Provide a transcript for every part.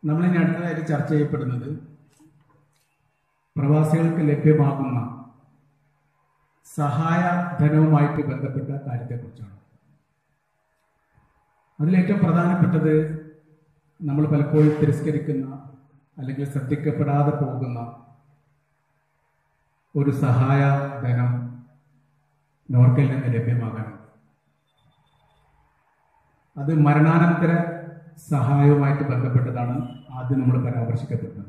നമ്മളിനി അടുത്തതായിട്ട് ചർച്ച ചെയ്യപ്പെടുന്നത് പ്രവാസികൾക്ക് ലഭ്യമാകുന്ന സഹായ ധനവുമായിട്ട് ബന്ധപ്പെട്ട കാര്യത്തെക്കുറിച്ചാണ് അതിലേറ്റവും പ്രധാനപ്പെട്ടത് നമ്മൾ പലപ്പോഴും തിരസ്കരിക്കുന്ന അല്ലെങ്കിൽ ശ്രദ്ധിക്കപ്പെടാതെ പോകുന്ന ഒരു സഹായ ധനം നോർക്കയിൽ നിന്ന് ലഭ്യമാകാനുണ്ട് അത് മരണാനന്തര സഹായവുമായിട്ട് ബന്ധപ്പെട്ടതാണ് ആദ്യം നമ്മൾ പരാമർശിക്കപ്പെടുന്നത്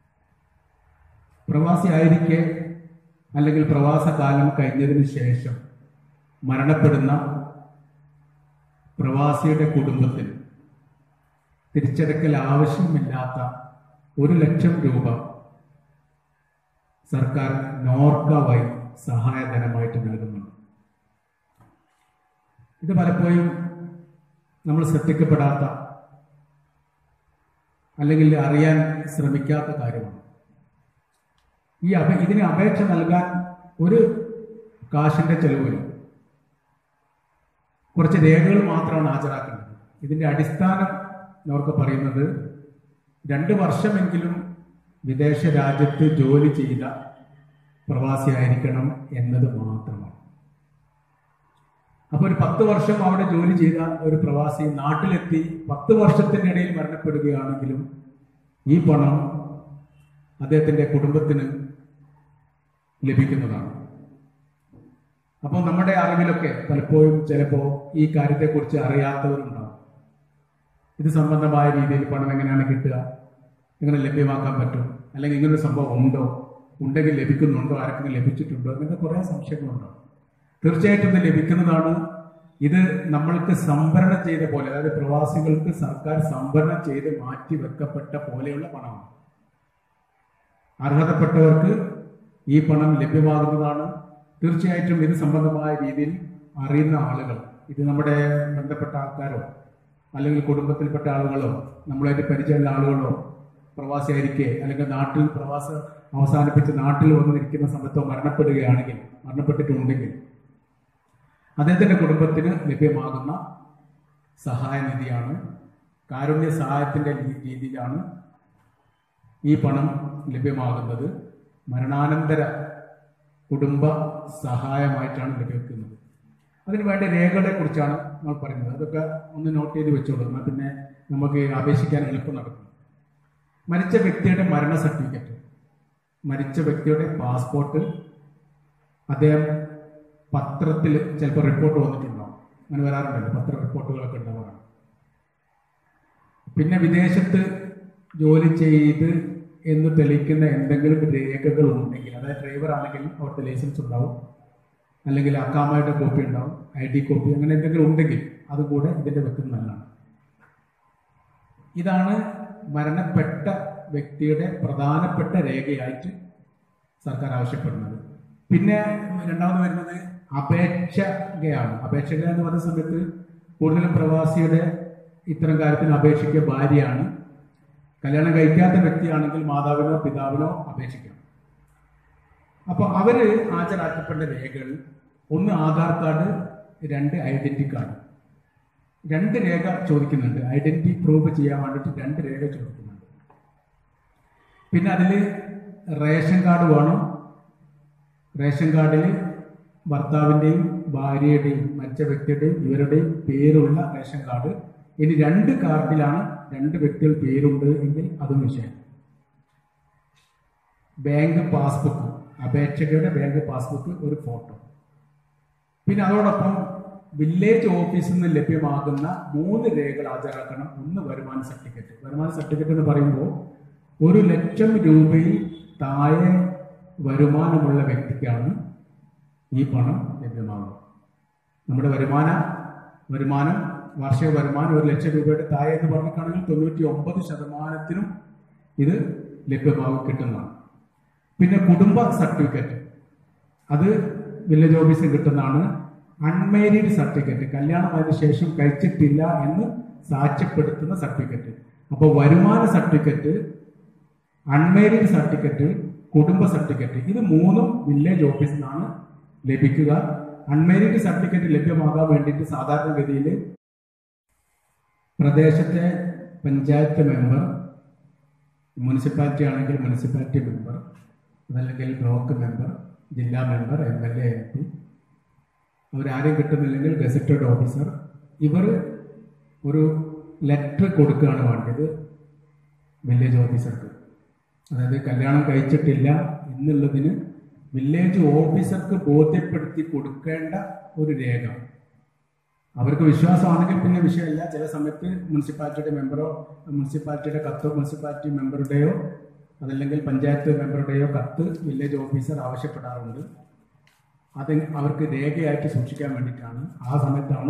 പ്രവാസി ആയിരിക്കെ അല്ലെങ്കിൽ പ്രവാസകാലം കഴിഞ്ഞതിന് ശേഷം മരണപ്പെടുന്ന പ്രവാസിയുടെ കുടുംബത്തിന് തിരിച്ചടക്കൽ ആവശ്യമില്ലാത്ത ഒരു ലക്ഷം രൂപ സർക്കാർ നോർക്ക വഴി സഹായധനമായിട്ട് നൽകുന്നുണ്ട് ഇത് പലപ്പോഴും നമ്മൾ ശ്രദ്ധിക്കപ്പെടാത്ത അല്ലെങ്കിൽ അറിയാൻ ശ്രമിക്കാത്ത കാര്യമാണ് ഈ അപ ഇതിന് അപേക്ഷ നൽകാൻ ഒരു കാശിന്റെ ചെലവില്ല കുറച്ച് രേഖകൾ മാത്രമാണ് ഹാജരാക്കേണ്ടത് ഇതിന്റെ അടിസ്ഥാനം അവർക്ക് പറയുന്നത് രണ്ട് വർഷമെങ്കിലും വിദേശ രാജ്യത്ത് ജോലി ചെയ്ത പ്രവാസിയായിരിക്കണം എന്നത് മാത്രമാണ് അപ്പൊ ഒരു പത്ത് വർഷം അവിടെ ജോലി ചെയ്ത ഒരു പ്രവാസി നാട്ടിലെത്തി പത്ത് വർഷത്തിന്റെ ഇടയിൽ മരണപ്പെടുകയാണെങ്കിലും ഈ പണം അദ്ദേഹത്തിന്റെ കുടുംബത്തിന് ലഭിക്കുന്നതാണ് അപ്പോൾ നമ്മുടെ അറിവിലൊക്കെ പലപ്പോഴും ചിലപ്പോൾ ഈ കാര്യത്തെക്കുറിച്ച് അറിയാത്തവരുണ്ടാവും ഇത് സംബന്ധമായ രീതിയിൽ പണം എങ്ങനെയാണ് കിട്ടുക എങ്ങനെ ലഭ്യമാക്കാൻ പറ്റും അല്ലെങ്കിൽ ഇങ്ങനൊരു സംഭവം ഉണ്ടോ ഉണ്ടെങ്കിൽ ലഭിക്കുന്നുണ്ടോ ആർക്കെങ്കിലും ലഭിച്ചിട്ടുണ്ടോ അങ്ങനത്തെ കുറേ സംശയങ്ങളുണ്ടാവും തീർച്ചയായിട്ടും ഇത് ലഭിക്കുന്നതാണ് ഇത് നമ്മൾക്ക് സംഭരണം ചെയ്ത പോലെ അതായത് പ്രവാസികൾക്ക് സർക്കാർ സംഭരണം ചെയ്ത് മാറ്റി വെക്കപ്പെട്ട പോലെയുള്ള പണമാണ് അർഹതപ്പെട്ടവർക്ക് ഈ പണം ലഭ്യമാകുന്നതാണ് തീർച്ചയായിട്ടും ഇത് സംബന്ധമായ രീതിയിൽ അറിയുന്ന ആളുകൾ ഇത് നമ്മുടെ ബന്ധപ്പെട്ട ആൾക്കാരോ അല്ലെങ്കിൽ കുടുംബത്തിൽപ്പെട്ട ആളുകളോ നമ്മളായിട്ട് പരിചയമുള്ള ആളുകളോ പ്രവാസിയായിരിക്കെ അല്ലെങ്കിൽ നാട്ടിൽ പ്രവാസം അവസാനിപ്പിച്ച് നാട്ടിൽ വന്നിരിക്കുന്ന സമയത്തോ മരണപ്പെടുകയാണെങ്കിൽ മരണപ്പെട്ടിട്ടുണ്ടെങ്കിൽ അദ്ദേഹത്തിന്റെ കുടുംബത്തിന് ലഭ്യമാകുന്ന സഹായനിധിയാണ് കാരുണ്യ സഹായത്തിന്റെ രീതിയിലാണ് ഈ പണം ലഭ്യമാകുന്നത് മരണാനന്തര കുടുംബ സഹായമായിട്ടാണ് ലഭിക്കുന്നത് അതിന് വേണ്ട രേഖകളെ കുറിച്ചാണ് നമ്മൾ പറയുന്നത് അതൊക്കെ ഒന്ന് നോട്ട് ചെയ്ത് വെച്ചോളൂ എന്നാൽ പിന്നെ നമുക്ക് അപേക്ഷിക്കാൻ എളുപ്പം നടക്കും മരിച്ച വ്യക്തിയുടെ മരണ സർട്ടിഫിക്കറ്റ് മരിച്ച വ്യക്തിയുടെ പാസ്പോർട്ട് അദ്ദേഹം പത്രത്തിൽ ചിലപ്പോൾ റിപ്പോർട്ട് വന്നിട്ടുണ്ടാവും അങ്ങനെ വരാറുണ്ടല്ലോ പത്ര റിപ്പോർട്ടുകളൊക്കെ ഉണ്ടാവാറാണ് പിന്നെ വിദേശത്ത് ജോലി ചെയ്ത് എന്ന് തെളിയിക്കുന്ന എന്തെങ്കിലും രേഖകൾ ഉണ്ടെങ്കിൽ അതായത് ഡ്രൈവർ ആണെങ്കിൽ അവിടുത്തെ ലൈസൻസ് ഉണ്ടാവും അല്ലെങ്കിൽ അക്കാമയുടെ കോപ്പി ഉണ്ടാവും ഐ ഡി കോപ്പി അങ്ങനെ എന്തെങ്കിലും ഉണ്ടെങ്കിൽ അതുകൂടെ ഇതിന്റെ വെക്കുന്ന നല്ലതാണ് ഇതാണ് മരണപ്പെട്ട വ്യക്തിയുടെ പ്രധാനപ്പെട്ട രേഖയായിട്ട് സർക്കാർ ആവശ്യപ്പെടുന്നത് പിന്നെ രണ്ടാമത് വരുന്നത് അപേക്ഷകയാണ് അപേക്ഷക എന്ന് പറയുന്ന സമയത്ത് കൂടുതലും പ്രവാസിയുടെ ഇത്തരം കാര്യത്തിന് അപേക്ഷിക്കുക ഭാര്യയാണ് കല്യാണം കഴിക്കാത്ത വ്യക്തിയാണെങ്കിൽ മാതാവിനോ പിതാവിനോ അപേക്ഷിക്കാം അപ്പൊ അവര് ഹാജരാക്കപ്പെട്ട രേഖകൾ ഒന്ന് ആധാർ കാർഡ് രണ്ട് ഐഡന്റി കാർഡ് രണ്ട് രേഖ ചോദിക്കുന്നുണ്ട് ഐഡന്റിറ്റി പ്രൂവ് ചെയ്യാൻ വേണ്ടിയിട്ട് രണ്ട് രേഖ ചോദിക്കുന്നുണ്ട് പിന്നെ അതിൽ റേഷൻ കാർഡ് വേണം റേഷൻ കാർഡിൽ ഭർത്താവിൻ്റെയും ഭാര്യയുടെയും മരിച്ച വ്യക്തിയുടെയും ഇവരുടെയും പേരുള്ള റേഷൻ കാർഡ് ഇനി രണ്ട് കാർഡിലാണ് രണ്ട് വ്യക്തികൾ പേരുണ്ട് എങ്കിൽ അതും വിഷയം ബാങ്ക് പാസ്ബുക്ക് അപേക്ഷകരുടെ ബാങ്ക് പാസ്ബുക്ക് ഒരു ഫോട്ടോ പിന്നെ അതോടൊപ്പം വില്ലേജ് ഓഫീസിൽ നിന്ന് ലഭ്യമാകുന്ന മൂന്ന് രേഖകൾ ഹാജരാക്കണം ഒന്ന് വരുമാന സർട്ടിഫിക്കറ്റ് വരുമാന സർട്ടിഫിക്കറ്റ് എന്ന് പറയുമ്പോൾ ഒരു ലക്ഷം രൂപയിൽ താഴെ വരുമാനമുള്ള വ്യക്തിക്കാണ് ഈ പണം ലഭ്യമാകുക നമ്മുടെ വരുമാന വരുമാനം വാർഷിക വരുമാനം ഒരു ലക്ഷം രൂപയുടെ താഴെ എന്ന് പറഞ്ഞിട്ടാണെങ്കിൽ തൊണ്ണൂറ്റി ഒമ്പത് ശതമാനത്തിനും ഇത് ലഭ്യമാകും കിട്ടുന്നതാണ് പിന്നെ കുടുംബ സർട്ടിഫിക്കറ്റ് അത് വില്ലേജ് ഓഫീസിൽ കിട്ടുന്നതാണ് അൺമാരീഡ് സർട്ടിഫിക്കറ്റ് കല്യാണമായതിനു ശേഷം കഴിച്ചിട്ടില്ല എന്ന് സാക്ഷ്യപ്പെടുത്തുന്ന സർട്ടിഫിക്കറ്റ് അപ്പോൾ വരുമാന സർട്ടിഫിക്കറ്റ് അൺമാരീഡ് സർട്ടിഫിക്കറ്റ് കുടുംബ സർട്ടിഫിക്കറ്റ് ഇത് മൂന്നും വില്ലേജ് ഓഫീസിൽ നിന്നാണ് ലഭിക്കുക അൺമാരീഡ് സർട്ടിഫിക്കറ്റ് ലഭ്യമാകാൻ വേണ്ടിയിട്ട് സാധാരണഗതിയിൽ പ്രദേശത്തെ പഞ്ചായത്ത് മെമ്പർ മുനിസിപ്പാലിറ്റി ആണെങ്കിൽ മുനിസിപ്പാലിറ്റി മെമ്പർ അതല്ലെങ്കിൽ ബ്ലോക്ക് മെമ്പർ ജില്ലാ member M L A M P അവരാരും കിട്ടുന്നില്ലെങ്കിൽ ഗസറ്റഡ് ഓഫീസർ ഇവർ ഒരു ലെറ്റർ കൊടുക്കുകയാണ് വേണ്ടത് വില്ലേജ് ഓഫീസർക്ക് അതായത് കല്യാണം കഴിച്ചിട്ടില്ല എന്നുള്ളതിന് വില്ലേജ് ഓഫീസർക്ക് ബോധ്യപ്പെടുത്തി കൊടുക്കേണ്ട ഒരു രേഖ അവർക്ക് വിശ്വാസമാണെങ്കിൽ പിന്നെ വിഷയമില്ല ചില സമയത്ത് മുനിസിപ്പാലിറ്റിയുടെ മെമ്പറോ മുനിസിപ്പാലിറ്റിയുടെ കത്തോ മുനിസിപ്പാലിറ്റി മെമ്പറുടെയോ അതല്ലെങ്കിൽ പഞ്ചായത്ത് മെമ്പറുടെയോ കത്ത് വില്ലേജ് ഓഫീസർ ആവശ്യപ്പെടാറുണ്ട് അത് അവർക്ക് രേഖയായിട്ട് സൂക്ഷിക്കാൻ വേണ്ടിയിട്ടാണ് ആ സമയത്താണ്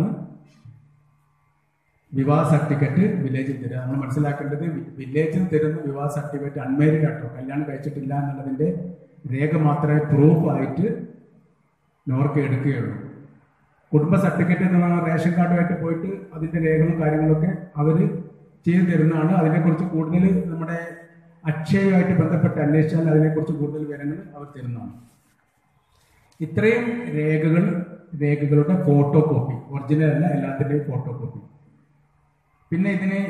വിവാഹ സർട്ടിഫിക്കറ്റ് വില്ലേജിൽ തരിക നമ്മൾ മനസ്സിലാക്കേണ്ടത് വില്ലേജിൽ തരുന്ന വിവാഹ സർട്ടിഫിക്കറ്റ് അൺമാരീഡ് ആട്ടോ കല്യാണം കഴിച്ചിട്ടില്ല എന്നുള്ളതിന്റെ രേഖ മാത്രമേ പ്രൂഫ് ആയിട്ട് നോർക്ക് എടുക്കുകയുള്ളൂ കുടുംബ സർട്ടിഫിക്കറ്റ് എന്ന് പറഞ്ഞാൽ റേഷൻ കാർഡുമായിട്ട് പോയിട്ട് അതിന്റെ രേഖകളും കാര്യങ്ങളൊക്കെ അവർ ചെയ്തു തരുന്നതാണ് അതിനെക്കുറിച്ച് കൂടുതൽ നമ്മുടെ അക്ഷയമായിട്ട് ബന്ധപ്പെട്ട് അന്വേഷിച്ചാൽ അതിനെക്കുറിച്ച് കൂടുതൽ വിവരങ്ങൾ അവർ തരുന്നതാണ് ഇത്രയും രേഖകൾ രേഖകളുടെ ഫോട്ടോ കോപ്പി ഒറിജിനൽ അല്ല എല്ലാത്തിൻ്റെയും ഫോട്ടോ കോപ്പി പിന്നെ ഇതിന്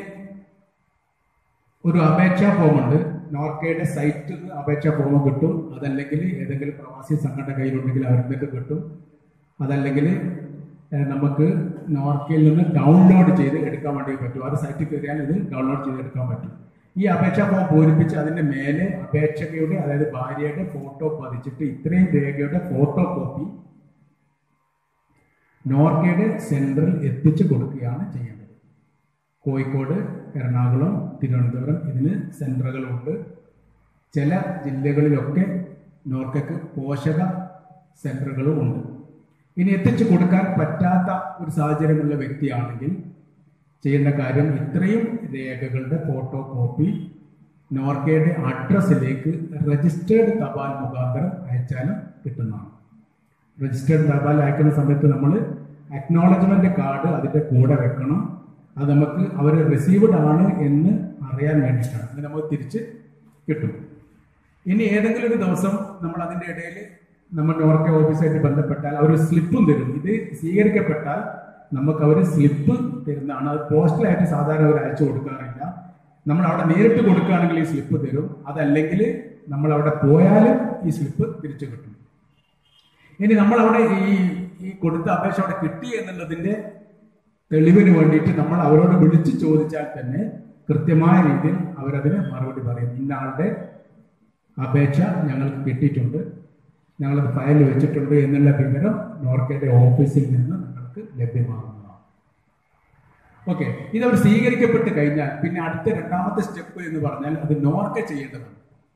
ഒരു അപേക്ഷാ ഫോമുണ്ട് നോർക്കയുടെ സൈറ്റിൽ നിന്ന് അപേക്ഷാ ഫോം കിട്ടും അതല്ലെങ്കിൽ ഏതെങ്കിലും പ്രവാസി സംഘടന കയ്യിലുണ്ടെങ്കിൽ അവരുടെ നിന്നൊക്കെ കിട്ടും അതല്ലെങ്കിൽ ഏഹ്, നമുക്ക് നോർക്കയിൽ നിന്ന് ഡൗൺലോഡ് ചെയ്ത് എടുക്കാൻ വേണ്ടി പറ്റും അത് സൈറ്റിൽ കയറിയാൽ ഇത് ഡൗൺലോഡ് ചെയ്ത് എടുക്കാൻ പറ്റും ഈ അപേക്ഷാ ഫോം പൂരിപ്പിച്ച് അതിന്റെ മേലെ അപേക്ഷകയുടെ അതായത് ഭാര്യയുടെ ഫോട്ടോ പതിച്ചിട്ട് ഇത്രയും രേഖയുടെ ഫോട്ടോ കോപ്പി നോർക്കയുടെ സെന്ററിൽ എത്തിച്ചു കൊടുക്കുകയാണ് ചെയ്യേണ്ടത് കോഴിക്കോട് എറണാകുളം തിരുവനന്തപുരം ഇതിന് സെന്ററുകളുണ്ട് ചില ജില്ലകളിലൊക്കെ നോർക്കയ്ക്ക് പോഷക സെന്ററുകളും ഉണ്ട് ഇനി എത്തിച്ചു കൊടുക്കാൻ പറ്റാത്ത ഒരു സാഹചര്യമുള്ള വ്യക്തിയാണെങ്കിൽ ചെയ്യേണ്ട കാര്യം ഇത്രയും രേഖകളുടെ ഫോട്ടോ കോപ്പി നോർക്കയുടെ അഡ്രസ്സിലേക്ക് രജിസ്റ്റേർഡ് തപാൽ മുഖാന്തരം അയച്ചാലും കിട്ടുന്നതാണ് രജിസ്റ്റേർഡ് തപാൽ അയക്കുന്ന സമയത്ത് നമ്മൾ അക്നോളജ്മെന്റ് കാർഡ് അതിന്റെ കൂടെ വെക്കണം അത് നമുക്ക് അവർ റിസീവ്ഡ് ആണ് എന്ന് അറിയാൻ വേണ്ടിയിട്ടാണ് അത് നമുക്ക് തിരിച്ച് കിട്ടും ഇനി ഏതെങ്കിലും ഒരു ദിവസം നമ്മൾ അതിന്റെ ഇടയിൽ നമ്മൾ നോർക്ക ഓഫീസായിട്ട് ബന്ധപ്പെട്ടാൽ അവർ സ്ലിപ്പും തരും ഇത് സ്വീകരിക്കപ്പെട്ടാൽ നമുക്ക് അവർ സ്ലിപ്പ് തരുന്നതാണ് അത് പോസ്റ്റലായിട്ട് സാധാരണ അവർ അയച്ചു കൊടുക്കാറില്ല നമ്മൾ അവിടെ നേരിട്ട് കൊടുക്കുകയാണെങ്കിൽ ഈ സ്ലിപ്പ് തരും അതല്ലെങ്കിൽ നമ്മൾ അവിടെ പോയാലും ഈ സ്ലിപ്പ് തിരിച്ചു കിട്ടും ഇനി നമ്മൾ അവിടെ ഈ ഈ കൊടുത്ത അപേക്ഷ അവിടെ കിട്ടി എന്നുള്ളതിന്റെ തെളിവിന് വേണ്ടിയിട്ട് നമ്മൾ അവരോട് വിളിച്ചു ചോദിച്ചാൽ തന്നെ കൃത്യമായ രീതിയിൽ അവരതിന് മറുപടി പറയും ഇന്ന ആളുടെ അപേക്ഷ ഞങ്ങൾക്ക് കിട്ടിയിട്ടുണ്ട് ഞങ്ങളത് ഫയൽ വെച്ചിട്ടുണ്ട് എന്നുള്ള വിവരം നോർക്കയുടെ ഓഫീസിൽ നിന്ന് നിങ്ങൾക്ക് ലഭ്യമാകുന്നതാണ് ഓക്കെ ഇത് അവർ സ്വീകരിക്കപ്പെട്ട് കഴിഞ്ഞാൽ പിന്നെ അടുത്ത രണ്ടാമത്തെ സ്റ്റെപ്പ് എന്ന് പറഞ്ഞാൽ അത് നോർക്ക ചെയ്യേണ്ടതാണ്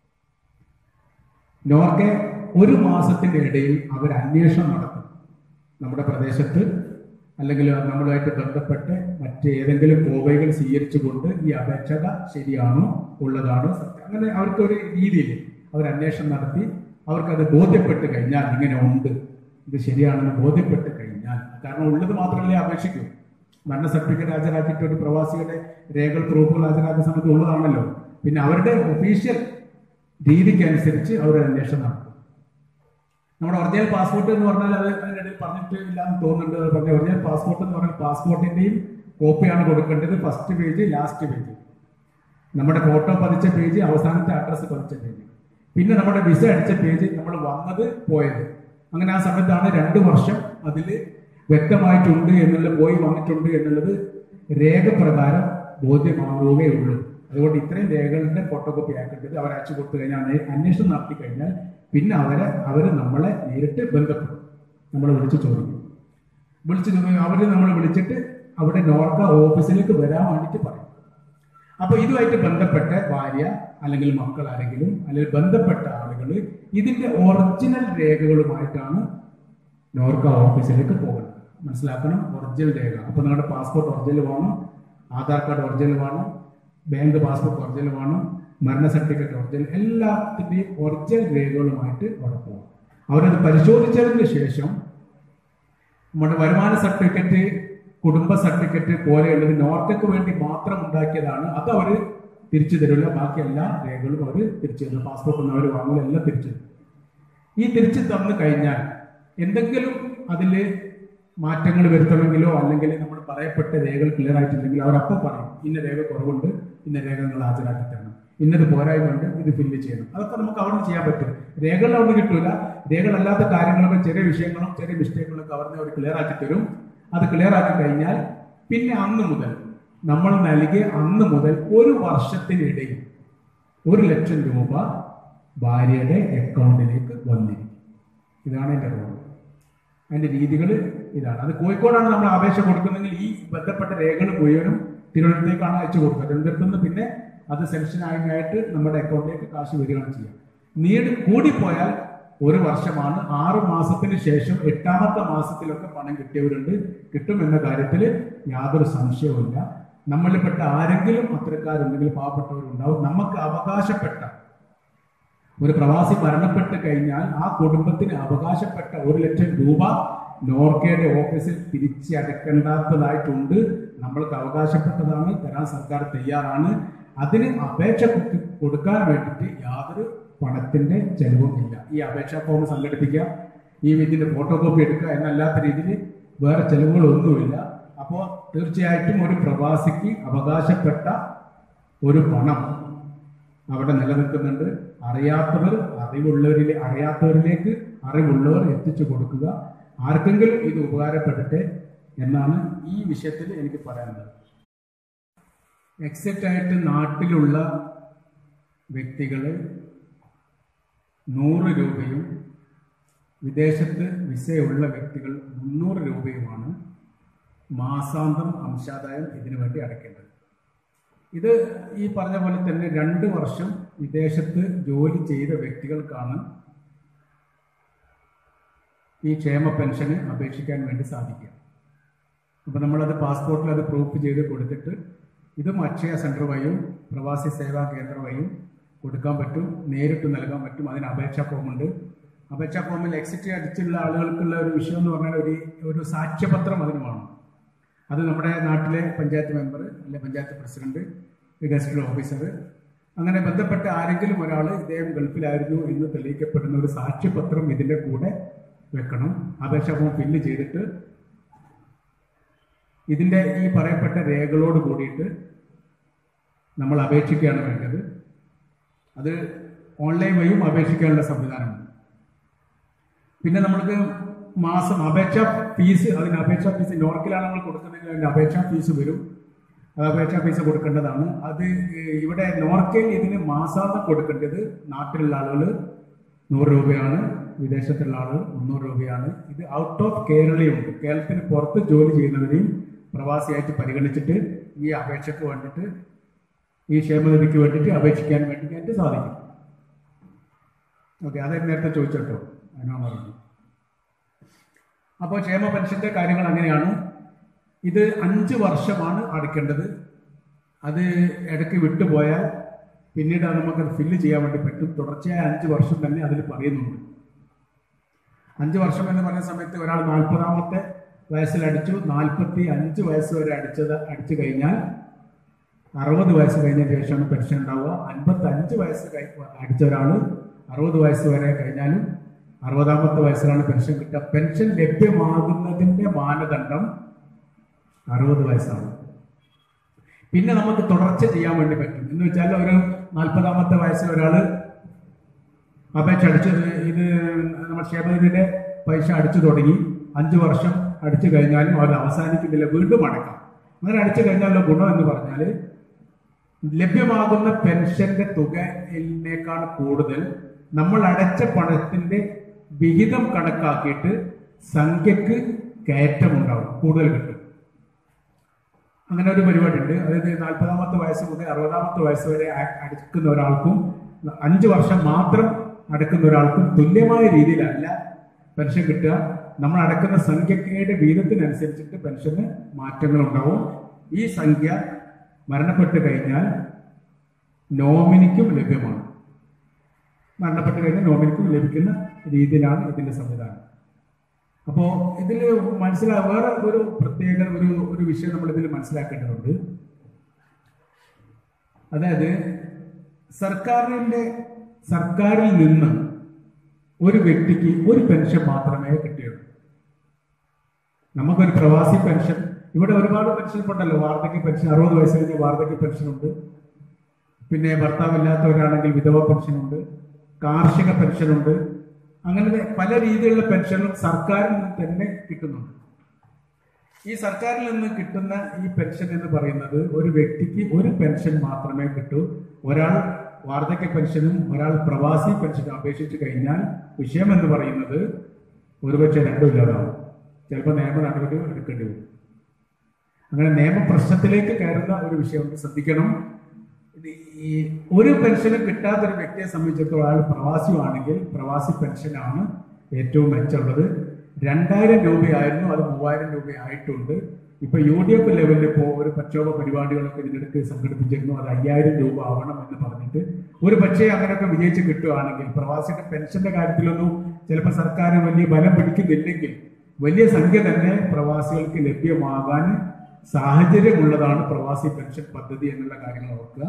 നോർക്ക ഒരു മാസത്തിന്റെ ഇടയിൽ അവർ അന്വേഷണം നടത്തും നമ്മുടെ പ്രദേശത്ത് അല്ലെങ്കിൽ നമ്മളുമായിട്ട് ബന്ധപ്പെട്ട് മറ്റ് ഏതെങ്കിലും കോവൈകൾ സ്വീകരിച്ചുകൊണ്ട് ഈ അപേക്ഷക ശരിയാണോ ഉള്ളതാണോ സത്യം അങ്ങനെ അവർക്ക് ഒരു രീതിയിൽ അവർ അന്വേഷണം നടത്തി അവർക്കത് ബോധ്യപ്പെട്ട് കഴിഞ്ഞാൽ ഇങ്ങനെ ഉണ്ട് ഇത് ശരിയാണെന്ന് ബോധ്യപ്പെട്ട് കഴിഞ്ഞാൽ കാരണം ഉള്ളത് മാത്രമല്ലേ അപേക്ഷിക്കൂ മരണ സർട്ടിഫിക്കറ്റ് ഹാജരാക്കിയിട്ട് ഒരു പ്രവാസിയുടെ രേഖകൾ പ്രൂഫുകൾ ഹാജരാക്കുന്ന സമയത്ത് ഉള്ളതാണല്ലോ പിന്നെ അവരുടെ ഒഫീഷ്യൽ രീതിക്കനുസരിച്ച് അവർ അന്വേഷണം നടത്തും നമ്മുടെ ഒറിജിനൽ പാസ്പോർട്ട് എന്ന് പറഞ്ഞാൽ അത് അതിനിടയിൽ പറഞ്ഞിട്ട് ഇല്ല എന്ന് തോന്നുന്നുണ്ട് അത് പറഞ്ഞ ഒറിജിനൽ പാസ്പോർട്ട് എന്ന് പറഞ്ഞാൽ പാസ്പോർട്ടിന്റെയും കോപ്പിയാണ് കൊടുക്കേണ്ടത് ഫസ്റ്റ് പേജ് ലാസ്റ്റ് പേജ് നമ്മുടെ ഫോട്ടോ പതിച്ച പേജ് അവസാനത്തെ അഡ്രസ്സ് പതിച്ച പേജ് പിന്നെ നമ്മുടെ വിസ അടിച്ച പേജ് നമ്മൾ വന്നത് പോയത് അങ്ങനെ ആ സമയത്താണ് രണ്ട് വർഷം അതിൽ വ്യക്തമായിട്ടുണ്ട് എന്നുള്ളത് പോയി വന്നിട്ടുണ്ട് എന്നുള്ളത് രേഖപ്രകാരം ബോധ്യമാവുകയുള്ളൂ അതുകൊണ്ട് ഇത്രയും രേഖകളുടെ ഫോട്ടോ കോപ്പി ആക്കേണ്ടത് അവർ അയച്ചു കൊടുത്തു കഴിഞ്ഞാൽ അന്വേ- അന്വേഷണം നടത്തി കഴിഞ്ഞാൽ പിന്നെ അവരെ അവർ നമ്മളെ നേരിട്ട് ബന്ധപ്പെടും നമ്മളെ വിളിച്ച് ചോദിക്കും വിളിച്ച് ചോദിക്കും അവർ നമ്മളെ വിളിച്ചിട്ട് അവിടെ നോർക്ക ഓഫീസിലേക്ക് വരാൻ വേണ്ടിയിട്ട് പറയും അപ്പൊ ഇതുമായിട്ട് ബന്ധപ്പെട്ട ഭാര്യ അല്ലെങ്കിൽ മക്കൾ ആരെങ്കിലും അല്ലെങ്കിൽ ബന്ധപ്പെട്ട ആളുകൾ ഇതിന്റെ ഒറിജിനൽ രേഖകളുമായിട്ടാണ് നോർക്ക ഓഫീസിലേക്ക് പോകുന്നത് മനസ്സിലാക്കണം ഒറിജിനൽ രേഖ അപ്പൊ നിങ്ങളുടെ പാസ്പോർട്ട് ഒറിജിനൽ വേണം ആധാർ കാർഡ് ഒറിജിനൽ വേണം ബാങ്ക് പാസ്പോർട്ട് ഒറിജിനൽ വേണം മരണ സർട്ടിഫിക്കറ്റ് ഒറിജിനൽ എല്ലാത്തിന്റെയും ഒറിജിനൽ രേഖകളുമായിട്ട് അവിടെ പോകും അവരത് പരിശോധിച്ചതിന് ശേഷം നമ്മുടെ വരുമാന സർട്ടിഫിക്കറ്റ് കുടുംബ സർട്ടിഫിക്കറ്റ് പോലെയുള്ളത് നോർക്കയ്ക്ക് വേണ്ടി മാത്രം ഉണ്ടാക്കിയതാണ് അത് അവർ തിരിച്ചു തരില്ല ബാക്കി എല്ലാ രേഖകളും അവർ തിരിച്ചു തരും പാസ്പോർട്ട് ഒന്നും അവർ വാങ്ങില്ല എല്ലാം തിരിച്ചു തരും ഈ തിരിച്ചു തന്നു കഴിഞ്ഞാൽ എന്തെങ്കിലും അതിൽ മാറ്റങ്ങൾ വരുത്തണമെങ്കിലോ അല്ലെങ്കിൽ നമ്മൾ പറയപ്പെട്ട രേഖകൾ ക്ലിയർ ആയിട്ടില്ലെങ്കിൽ അവരപ്പം പറയും ഇന്ന രേഖ കുറവുണ്ട് ഇന്ന രേഖ നിങ്ങൾ ഹാജരാക്കി തരണം ഇന്നത് പോരായ്മയുണ്ട് ഇത് ഫില്ല് ചെയ്യണം അതൊക്കെ നമുക്ക് അവിടെ നിന്ന് ചെയ്യാൻ പറ്റും രേഖകൾ അവിടെ കിട്ടൂല രേഖകളല്ലാത്ത കാര്യങ്ങളൊക്കെ ചെറിയ വിഷയങ്ങളും ചെറിയ മിസ്റ്റേക്കുകളൊക്കെ അവിടെ അവർ ക്ലിയർ ആക്കി തരും അത് ക്ലിയർ ആക്കി കഴിഞ്ഞാൽ പിന്നെ അന്ന് മുതൽ നമ്മൾ നൽകിയ അന്ന് മുതൽ ഒരു വർഷത്തിനിടയിൽ ഒരു ലക്ഷം രൂപ ഭാര്യയുടെ അക്കൗണ്ടിലേക്ക് വന്നിരിക്കും ഇതാണ് എൻ്റെ റോൾ അതിന്റെ രീതികൾ ഇതാണ് അത് കോഴിക്കോടാണ് നമ്മൾ അപേക്ഷ കൊടുക്കുന്നതെങ്കിൽ ഈ ബന്ധപ്പെട്ട രേഖകൾ മുഴുവനും തിരുവനന്തപുരത്തേക്കാണ് അയച്ചു കൊടുക്കുക തിരുവനന്തപുരത്ത് നിന്ന് പിന്നെ അത് സെൻഷൻ ആയിട്ട് നമ്മുടെ അക്കൗണ്ടിലേക്ക് കാശ് വരികയാണ് ചെയ്യുക നീട് കൂടിപ്പോയാൽ ഒരു വർഷമാണ് ആറ് മാസത്തിന് ശേഷം എട്ടാമത്തെ മാസത്തിലൊക്കെ പണം കിട്ടിയവരുണ്ട് കിട്ടുമെന്ന കാര്യത്തിൽ യാതൊരു സംശയവുമില്ല നമ്മളിൽപ്പെട്ട ആരെങ്കിലും അത്തരക്കാരുണ്ടെങ്കിൽ പാവപ്പെട്ടവരുണ്ടാവും നമുക്ക് അവകാശപ്പെട്ട ഒരു പ്രവാസി മരണപ്പെട്ട് കഴിഞ്ഞാൽ ആ കുടുംബത്തിന് അവകാശപ്പെട്ട ഒരു ലക്ഷം രൂപ നോർക്കയുടെ ഓഫീസിൽ തിരിച്ചടക്കേണ്ടാത്തതായിട്ടുണ്ട് നമ്മൾക്ക് അവകാശപ്പെട്ടതാണ് തരാൻ സർക്കാർ തയ്യാറാണ് അതിന് അപേക്ഷ കൊടു- കൊടുക്കാൻ വേണ്ടിയിട്ട് യാതൊരു പണത്തിന്റെ ചെലവും ഇല്ല ഈ അപേക്ഷാ ഫോം സംഘടിപ്പിക്കുക ഈ ഇതിന്റെ ഫോട്ടോ കോപ്പി എടുക്കുക എന്നല്ലാത്ത രീതിയിൽ വേറെ ചെലവുകളൊന്നുമില്ല അപ്പോൾ തീർച്ചയായിട്ടും ഒരു പ്രവാസിക്ക് അവകാശപ്പെട്ട ഒരു പണം അവിടെ നിലനിൽക്കുന്നുണ്ട് അറിയാത്തവർ അറിവുള്ളവരിലെ അറിയാത്തവരിലേക്ക് അറിവുള്ളവർ എത്തിച്ചു കൊടുക്കുക ആർക്കെങ്കിലും ഇത് ഉപകാരപ്പെടട്ടെ എന്നാണ് ഈ വിഷയത്തിൽ എനിക്ക് പറയാനുള്ളത് എക്സിറ്റ് ആയിട്ട് നാട്ടിലുള്ള വ്യക്തികൾ നൂറ് രൂപയും വിദേശത്ത് വിസയുള്ള വ്യക്തികൾ മുന്നൂറ് രൂപയുമാണ് മാസാന്തം അംശാദായം ഇതിനു വേണ്ടി അടയ്ക്കേണ്ടത് ഇത് ഈ പറഞ്ഞ പോലെ തന്നെ രണ്ട് വർഷം വിദേശത്ത് ജോലി ചെയ്ത വ്യക്തികൾക്കാണ് ഈ ക്ഷേമ പെൻഷന് അപേക്ഷിക്കാൻ വേണ്ടി സാധിക്കുക അപ്പോൾ നമ്മളത് പാസ്പോർട്ടിൽ അത് പ്രൂഫ് ചെയ്ത് കൊടുത്തിട്ട് ഇതും അക്ഷയ സെൻറ്റർ വഴിയും പ്രവാസി സേവാ കേന്ദ്ര വഴിയും കൊടുക്കാൻ പറ്റും നേരിട്ട് നൽകാൻ പറ്റും അതിന് അപേക്ഷാ ഫോമുണ്ട് അപേക്ഷാ ഫോമിൽ എക്സിറ്റ് അടിച്ചുള്ള ആളുകൾക്കുള്ള ഒരു വിഷയം എന്ന് പറഞ്ഞാൽ ഒരു ഒരു സാക്ഷ്യപത്രം അതിന് വേണം അത് നമ്മുടെ നാട്ടിലെ പഞ്ചായത്ത് മെമ്പർ അല്ലെ പഞ്ചായത്ത് പ്രസിഡന്റ് ഗസ്റ്റ് ഓഫീസർ അങ്ങനെ ബന്ധപ്പെട്ട ആരെങ്കിലും ഒരാൾ ഇദ്ദേഹം ഗൾഫിലായിരുന്നു എന്ന് തെളിയിക്കപ്പെടുന്ന ഒരു സാക്ഷ്യപത്രം ഇതിന്റെ കൂടെ വെക്കണം അപേക്ഷാ ഫോം ഫില്ല് ചെയ്തിട്ട് ഇതിന്റെ ഈ പറയപ്പെട്ട രേഖകളോട് കൂടിയിട്ട് നമ്മൾ അപേക്ഷിക്കുകയാണ് വേണ്ടത് അത് ഓൺലൈൻ വഴിയും അപേക്ഷിക്കാനുള്ള സംവിധാനമുണ്ട് പിന്നെ നമ്മൾക്ക് മാസം അപേക്ഷാ ഫീസ് അതിന് അപേക്ഷാ ഫീസ് നോർക്കിലാണ് നമ്മൾ കൊടുക്കുന്നതെങ്കിൽ അതിന് അപേക്ഷാ ഫീസ് വരും അത് അപേക്ഷാ ഫീസ് കൊടുക്കേണ്ടതാണ് അത് ഇവിടെ നോർക്കയിൽ ഇതിന് മാസാന്തം കൊടുക്കേണ്ടത് നാട്ടിലുള്ള ആളുകൾ നൂറ് രൂപയാണ് വിദേശത്തുള്ള ആളുകൾ മുന്നൂറ് രൂപയാണ് ഇത് ഔട്ട് ഓഫ് കേരളയുണ്ട് കേരളത്തിന് പുറത്ത് ജോലി ചെയ്യുന്നവരെയും പ്രവാസിയായിട്ട് പരിഗണിച്ചിട്ട് ഈ അപേക്ഷയ്ക്ക് വേണ്ടിയിട്ട് ഈ ക്ഷേമനിധിക്ക് വേണ്ടിയിട്ട് അപേക്ഷിക്കാൻ വേണ്ടിയിട്ട് സാധിക്കും ഓക്കെ അത് നേരത്തെ ചോദിച്ചോട്ടോ അതിനാ പറഞ്ഞു അപ്പോൾ ക്ഷേമ പെൻഷന്റെ കാര്യങ്ങൾ അങ്ങനെയാണ് ഇത് അഞ്ച് വർഷമാണ് അടയ്ക്കേണ്ടത് അത് ഇടയ്ക്ക് വിട്ടുപോയാൽ പിന്നീട് അത് നമുക്കത് ഫില്ല് ചെയ്യാൻ വേണ്ടി പറ്റും തുടർച്ചയായ അഞ്ച് വർഷം തന്നെ അതിൽ പറയുന്നുണ്ട് അഞ്ച് വർഷം എന്ന് പറയുന്ന സമയത്ത് ഒരാൾ നാൽപ്പതാമത്തെ വയസ്സിൽ അടിച്ചു നാൽപ്പത്തി അഞ്ച് വയസ്സ് വരെ അടിച്ചത് അടിച്ചു കഴിഞ്ഞാൽ അറുപത് വയസ്സ് കഴിഞ്ഞ ശേഷമാണ് പെൻഷൻ ഉണ്ടാവുക അൻപത്തി അഞ്ച് വയസ്സ് കഴി- അടിച്ച ഒരാൾ അറുപത് വയസ്സ് വരെ കഴിഞ്ഞാലും അറുപതാമത്തെ വയസ്സിലാണ് പെൻഷൻ കിട്ടുക പെൻഷൻ ലഭ്യമാകുന്നതിന്റെ മാനദണ്ഡം അറുപത് വയസ്സാണ് പിന്നെ നമുക്ക് തുടർച്ച ചെയ്യാൻ വേണ്ടി പറ്റും എന്ന് വെച്ചാൽ ഒരു നാൽപ്പതാമത്തെ വയസ്സിൽ ഒരാൾ അപേക്ഷ അടിച്ചത് ഇത് നമ്മുടെ ക്ഷേമനിധിയുടെ പൈസ അടിച്ചു തുടങ്ങി അഞ്ചു വർഷം അടിച്ചു കഴിഞ്ഞാലും അവർ അവസാനിക്കുന്നില്ല വീണ്ടും അടക്കാം അങ്ങനെ അടിച്ചു കഴിഞ്ഞാലുള്ള ഗുണം എന്ന് പറഞ്ഞാൽ ലഭ്യമാകുന്ന പെൻഷന്റെ തുകയിനേക്കാൾ കൂടുതൽ നമ്മൾ അടച്ച പണത്തിന്റെ വിഹിതം കണക്കാക്കിയിട്ട് സംഖ്യക്ക് കയറ്റമുണ്ടാവും കൂടുതൽ കിട്ടും അങ്ങനെ ഒരു പരിപാടി ഉണ്ട് അതായത് നാൽപ്പതാമത്തെ വയസ്സ് മുതൽ അറുപതാമത്തെ വയസ്സ് വരെ അ- അടക്കുന്ന ഒരാൾക്കും അഞ്ച് വർഷം മാത്രം അടക്കുന്ന ഒരാൾക്കും തുല്യമായ രീതിയിലല്ല പെൻഷൻ കിട്ടുക നമ്മൾ അടക്കുന്ന സംഖ്യയുടെ വീതത്തിനനുസരിച്ചിട്ട് പെൻഷന് മാറ്റങ്ങൾ ഉണ്ടാവും ഈ സംഖ്യ മരണപ്പെട്ട് കഴിഞ്ഞാൽ നോമിനിക്കും ലഭ്യമാണ് മരണപ്പെട്ട് കഴിഞ്ഞാൽ നോമിനിക്കും ലഭിക്കുന്ന രീതിയിലാണ് ഇതിന്റെ സംവിധാനം അപ്പോൾ ഇതിൽ മനസ്സിലാ വേറെ ഒരു പ്രത്യേക ഒരു ഒരു വിഷയം നമ്മൾ ഇതിൽ മനസ്സിലാക്കേണ്ടതുണ്ട് അതായത് സർക്കാരിന്റെ സർക്കാരിൽ നിന്ന് ഒരു വ്യക്തിക്ക് ഒരു പെൻഷൻ മാത്രമേ കിട്ടുകയുള്ളൂ നമുക്കൊരു പ്രവാസി പെൻഷൻ ഇവിടെ ഒരുപാട് പെൻഷൻ ഉണ്ടല്ലോ വാർദ്ധക്യ പെൻഷൻ അറുപത് വയസ്സ് കഴിഞ്ഞ വാർദ്ധക്യ പെൻഷൻ ഉണ്ട് പിന്നെ ഭർത്താവില്ലാത്തവരാണെങ്കിൽ വിധവ പെൻഷനുണ്ട് കാർഷിക പെൻഷനുണ്ട് അങ്ങനെ പല രീതിയിലുള്ള പെൻഷനും സർക്കാരിൽ നിന്ന് തന്നെ കിട്ടുന്നുണ്ട് ഈ സർക്കാരിൽ നിന്ന് കിട്ടുന്ന ഈ പെൻഷൻ എന്ന് പറയുന്നത് ഒരു വ്യക്തിക്ക് ഒരു പെൻഷൻ മാത്രമേ കിട്ടൂ ഒരാൾ വാർദ്ധക്യ പെൻഷനും ഒരാൾ പ്രവാസി പെൻഷനും അപേക്ഷിച്ച് കഴിഞ്ഞാൽ വിഷയം എന്ന് പറയുന്നത് ഒരുപക്ഷെ രണ്ടും ഇല്ലാതാവും ചിലപ്പോൾ നിയമ നടപടി എടുക്കേണ്ടി വരും അങ്ങനെ നിയമപ്രശ്നത്തിലേക്ക് കയറുന്ന ഒരു വിഷയമുണ്ട് ശ്രദ്ധിക്കണം ഇത് ഈ ഒരു പെൻഷനും കിട്ടാത്ത ഒരു വ്യക്തിയെ സംബന്ധിച്ചിടത്തോളം അയാൾ പ്രവാസിയാണെങ്കിൽ പ്രവാസി പെൻഷനാണ് ഏറ്റവും മെച്ചമുള്ളത് രണ്ടായിരം രൂപയായിരുന്നു അത് മൂവായിരം രൂപയായിട്ടുണ്ട് ഇപ്പൊ യു ഡി എഫ് ലെവലിൽ ഇപ്പോൾ ഒരു പ്രക്ഷോഭ പരിപാടികളൊക്കെ ഇതിനിടയ്ക്ക് സംഘടിപ്പിച്ചിരുന്നു അത് അയ്യായിരം രൂപ ആവണം എന്ന് പറഞ്ഞിട്ട് ഒരു പക്ഷേ അങ്ങനെയൊക്കെ വിജയിച്ച് കിട്ടുകയാണെങ്കിൽ പ്രവാസിയുടെ പെൻഷന്റെ കാര്യത്തിലൊന്നും ചിലപ്പോൾ സർക്കാർ വലിയ ബലം പിടിക്കുന്നില്ലെങ്കിൽ വലിയ സംഖ്യ തന്നെ പ്രവാസികൾക്ക് ലഭ്യമാകാൻ സാഹചര്യമുള്ളതാണ് പ്രവാസി പെൻഷൻ പദ്ധതി എന്നുള്ള കാര്യങ്ങൾ ഓർക്കുക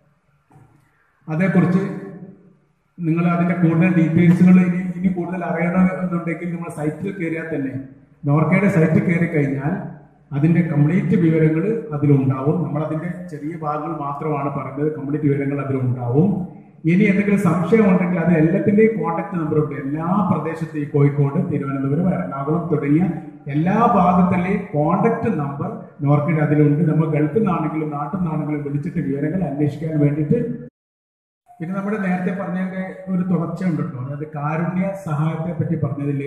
അതേക്കുറിച്ച് നിങ്ങൾ അതിന്റെ കൂടുതൽ ഡീറ്റെയിൽസുകൾ ഇനി ഇനി കൂടുതൽ അറിയണമെന്നുണ്ടെങ്കിൽ നമ്മൾ സൈറ്റിൽ കയറിയാൽ തന്നെ നോർക്കയുടെ സൈറ്റിൽ കയറി കഴിഞ്ഞാൽ അതിന്റെ കംപ്ലീറ്റ് വിവരങ്ങൾ അതിലുണ്ടാവും നമ്മൾ അതിന്റെ ചെറിയ ഭാഗങ്ങൾ മാത്രമാണ് പറയുന്നത് കംപ്ലീറ്റ് വിവരങ്ങൾ അതിലുണ്ടാവും ഇനി എന്തെങ്കിലും സംശയം ഉണ്ടെങ്കിൽ അത് എല്ലാത്തിന്റെയും കോൺടാക്ട് നമ്പർ ഉണ്ട് എല്ലാ പ്രദേശത്തെയും കോഴിക്കോട് തിരുവനന്തപുരം എറണാകുളം തുടങ്ങിയ എല്ലാ ഭാഗത്തിലെയും കോൺടാക്ട് നമ്പർ നോർക്കയുടെ അതിലുണ്ട് നമ്മൾ ഗൾഫിൽ നിന്നാണെങ്കിലും നാട്ടിൽ നിന്നാണെങ്കിലും വിളിച്ചിട്ട് വിവരങ്ങൾ അന്വേഷിക്കാൻ വേണ്ടിയിട്ട് പിന്നെ നമ്മുടെ നേരത്തെ പറഞ്ഞതിന്റെ ഒരു തുടർച്ച ഉണ്ട് കേട്ടോ അതായത് കാരുണ്യ സഹായത്തെ പറ്റി പറഞ്ഞതിൽ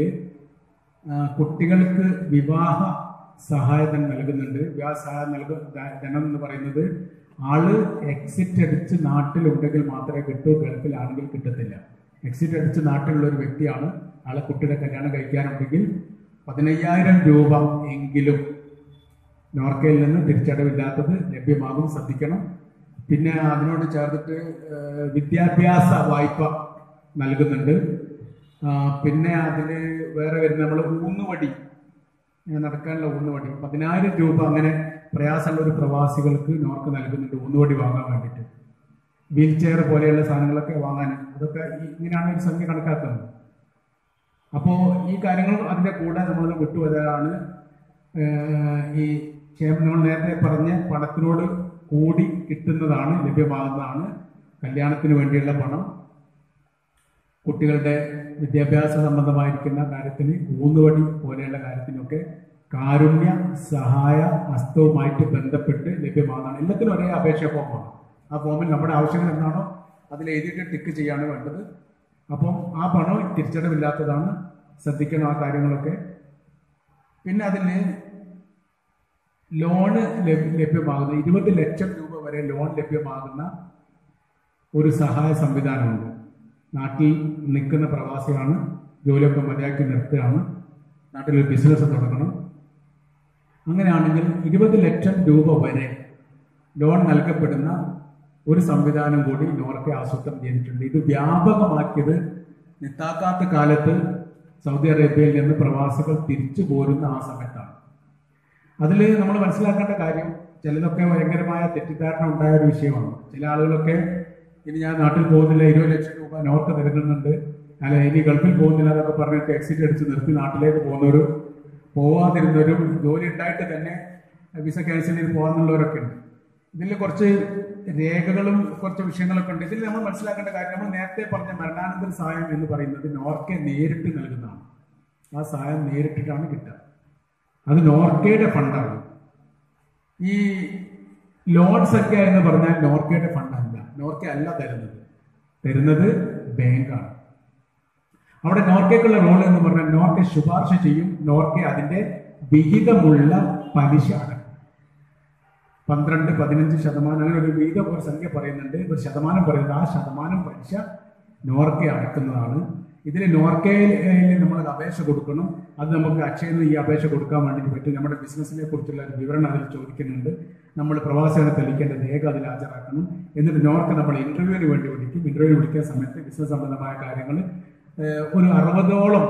കുട്ടികൾക്ക് വിവാഹ സഹായധനം നൽകുന്നുണ്ട് വിവാഹ സഹായം നൽകും ധ- ധനം എന്ന് പറയുന്നത് ആള് എക്സിറ്റ് അടിച്ച് നാട്ടിലുണ്ടെങ്കിൽ മാത്രമേ കിട്ടൂ ഗൾഫിലാണെങ്കിൽ കിട്ടത്തില്ല എക്സിറ്റ് അടിച്ച് നാട്ടിലുള്ള ഒരു വ്യക്തിയാണ് ആളെ കുട്ടിയുടെ കല്യാണം കഴിക്കാനുണ്ടെങ്കിൽ പതിനയ്യായിരം രൂപ എങ്കിലും നോർക്കയിൽ നിന്ന് തിരിച്ചടവില്ലാത്തത് ലഭ്യമാകും ശ്രദ്ധിക്കണം പിന്നെ അതിനോട് ചേർത്തിട്ട് ഏഹ്, വിദ്യാഭ്യാസ വായ്പ നൽകുന്നുണ്ട് ആ, പിന്നെ അതിന് വേറെ വരുന്ന നമ്മൾ ഊന്നുവടി ഏഹ്, നടക്കാനുള്ള ഊന്നുവടി പതിനായിരം രൂപ അങ്ങനെ പ്രയാസമുള്ള ഒരു പ്രവാസികൾക്ക് നോർക്ക് നൽകുന്നുണ്ട് ഊന്നുവടി വാങ്ങാൻ വേണ്ടിയിട്ട് വീൽ ചെയർ പോലെയുള്ള സാധനങ്ങളൊക്കെ വാങ്ങാൻ അതൊക്കെ ഈ- ഇങ്ങനെയാണ് ഒരു സംഖ്യ കണക്കാക്കുന്നത് അപ്പോൾ ഈ കാര്യങ്ങൾ അതിൻ്റെ കൂടെ നമ്മൾ വിട്ടുപോയതാണ് ഈ ക്ഷേമം നമ്മൾ നേരത്തെ പറഞ്ഞ പണത്തിനോട് കൂടി കിട്ടുന്നതാണ് ലഭ്യമാകുന്നതാണ് കല്യാണത്തിന് വേണ്ടിയുള്ള പണം കുട്ടികളുടെ വിദ്യാഭ്യാസ സംബന്ധമായിരിക്കുന്ന കാര്യത്തിന് ഊന്നുവടി പോലെയുള്ള കാര്യത്തിനൊക്കെ കാരുണ്യ സഹായ ഹസ്തവുമായിട്ട് ബന്ധപ്പെട്ട് ലഭ്യമാകുന്നതാണ് എല്ലാത്തിനും ഒരേ അപേക്ഷ ഫോമാണ് ആ ഫോമിൽ നമ്മുടെ ആവശ്യങ്ങൾ എന്താണോ അതിൽ എഴുതിയിട്ട് ടിക്ക് ചെയ്യാണ് വേണ്ടത് അപ്പം ആ പണം തിരിച്ചടവില്ലാത്തതാണ് ശ്രദ്ധിക്കണം ആ കാര്യങ്ങളൊക്കെ പിന്നെ അതിൽ ലോണ് ലഭ്യ- ലഭ്യമാകുന്ന ഇരുപത് ലക്ഷം രൂപ വരെ ലോൺ ലഭ്യമാകുന്ന ഒരു സഹായ സംവിധാനമുണ്ട് നാട്ടിൽ നിൽക്കുന്ന പ്രവാസിയാണ് ജോലിയൊക്കെ മതിയാക്കി നിർത്തുകയാണ് നാട്ടിൽ ഒരു ബിസിനസ് തുടങ്ങണം അങ്ങനെയാണെങ്കിൽ ഇരുപത് ലക്ഷം രൂപ വരെ ലോൺ നൽകപ്പെടുന്ന ഒരു സംവിധാനം കൂടി നോർക്കെ ആസൂത്രണം ചെയ്തിട്ടുണ്ട് ഇത് വ്യാപകമാക്കിയത് നിത്താക്കാത്ത കാലത്ത് സൗദി അറേബ്യയിൽ നിന്ന് പ്രവാസികൾ തിരിച്ചു പോരുന്ന ആ സമയത്താണ് അതിൽ നമ്മൾ മനസ്സിലാക്കേണ്ട കാര്യം ചിലതൊക്കെ ഭയങ്കരമായ തെറ്റിദ്ധാരണ ഉണ്ടായ ഒരു വിഷയമാണ് ചില ആളുകളൊക്കെ ഇനി ഞാൻ നാട്ടിൽ പോകുന്നില്ല ഇരുപത് ലക്ഷം രൂപ നോർത്ത് നൽകുന്നുണ്ട് അല്ല ഇനി ഗൾഫിൽ പോകുന്നില്ല എന്നൊക്കെ പറഞ്ഞിട്ട് എക്സിറ്റ് അടിച്ച് നിർത്തി നാട്ടിലേക്ക് പോകുന്നവരും പോവാതിരുന്നവരും ജോലി ഉണ്ടായിട്ട് തന്നെ വിസ ക്യാൻസൽ ചെയ്ത് പോകാന്നുള്ളവരൊക്കെ ഉണ്ട് ഇതിൽ കുറച്ച് രേഖകളും കുറച്ച് വിഷയങ്ങളൊക്കെ ഉണ്ട് ഇതിൽ നമ്മൾ മനസ്സിലാക്കേണ്ട കാര്യം നമ്മൾ നേരത്തെ പറഞ്ഞ മരണാനന്തര സഹായം എന്ന് പറയുന്നത് നോർക്കെ നേരിട്ട് നൽകുന്നതാണ് ആ സഹായം നേരിട്ടിട്ടാണ് കിട്ടുക അത് നോർക്കയുടെ ഫണ്ടാണ് ഈ ലോൺസ് ഒക്കെ എന്ന് പറഞ്ഞാൽ നോർക്കയുടെ ഫണ്ടല്ല നോർക്ക അല്ല തരുന്നത് തരുന്നത് ബാങ്കാണ് അവിടെ നോർക്കയ്ക്കുള്ള റോൾ എന്ന് പറഞ്ഞാൽ നോർക്ക ശുപാർശ ചെയ്യും നോർക്ക അതിന്റെ വിഹിതമുള്ള പലിശ അടക്കും പന്ത്രണ്ട് പതിനഞ്ച് ശതമാനം അങ്ങനെ ഒരു വിഹിതം ഒരു സംഖ്യ പറയുന്നുണ്ട് ഒരു ശതമാനം പറയുന്നത് ആ ശതമാനം പലിശ നോർക്ക അടക്കുന്നതാണ് ഇതിൽ നോർക്കയിൽ നമ്മൾ അപേക്ഷ കൊടുക്കണം അത് നമുക്ക് അക്ഷയയിൽ നിന്ന് ഈ അപേക്ഷ കൊടുക്കാൻ വേണ്ടിയിട്ട് പറ്റും നമ്മുടെ ബിസിനസ്സിനെ കുറിച്ചുള്ള ഒരു വിവരണം അതിൽ ചോദിക്കുന്നുണ്ട് നമ്മൾ പ്രവാസികളെ തെളിയിക്കേണ്ട രേഖ അതിൽ ഹാജരാക്കണം എന്നിട്ട് നോർക്ക നമ്മൾ ഇന്റർവ്യൂവിന് വേണ്ടി വിളിക്കും ഇന്റർവ്യൂ വിളിക്കുന്ന സമയത്ത് ബിസിനസ് സംബന്ധമായ കാര്യങ്ങൾ ഒരു അറുപതോളം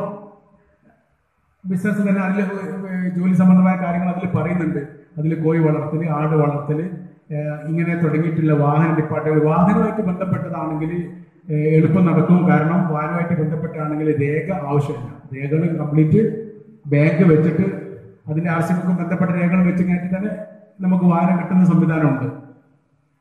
ബിസിനസ് തന്നെ അതിൽ ജോലി സംബന്ധമായ കാര്യങ്ങൾ അതിൽ പറയുന്നുണ്ട് അതിൽ കോഴി വളർത്തൽ ആട് വളർത്തൽ ഏഹ് ഇങ്ങനെ തുടങ്ങിയിട്ടുള്ള വാഹന ഡിപ്പാർട്ട്മെന്റ് വാഹനമായിട്ട് ബന്ധപ്പെട്ടതാണെങ്കിൽ ഏഹ് എളുപ്പം നടക്കും കാരണം വാഹനമായിട്ട് ബന്ധപ്പെട്ടാണെങ്കിൽ രേഖ ആവശ്യമില്ല രേഖകൾ കംപ്ലീറ്റ് ബാങ്ക് വെച്ചിട്ട് അതിന്റെ ആവശ്യങ്ങൾക്കും ബന്ധപ്പെട്ട രേഖകൾ വെച്ച് കഴിഞ്ഞിട്ട് തന്നെ നമുക്ക് വാഹനം കിട്ടുന്ന സംവിധാനമുണ്ട്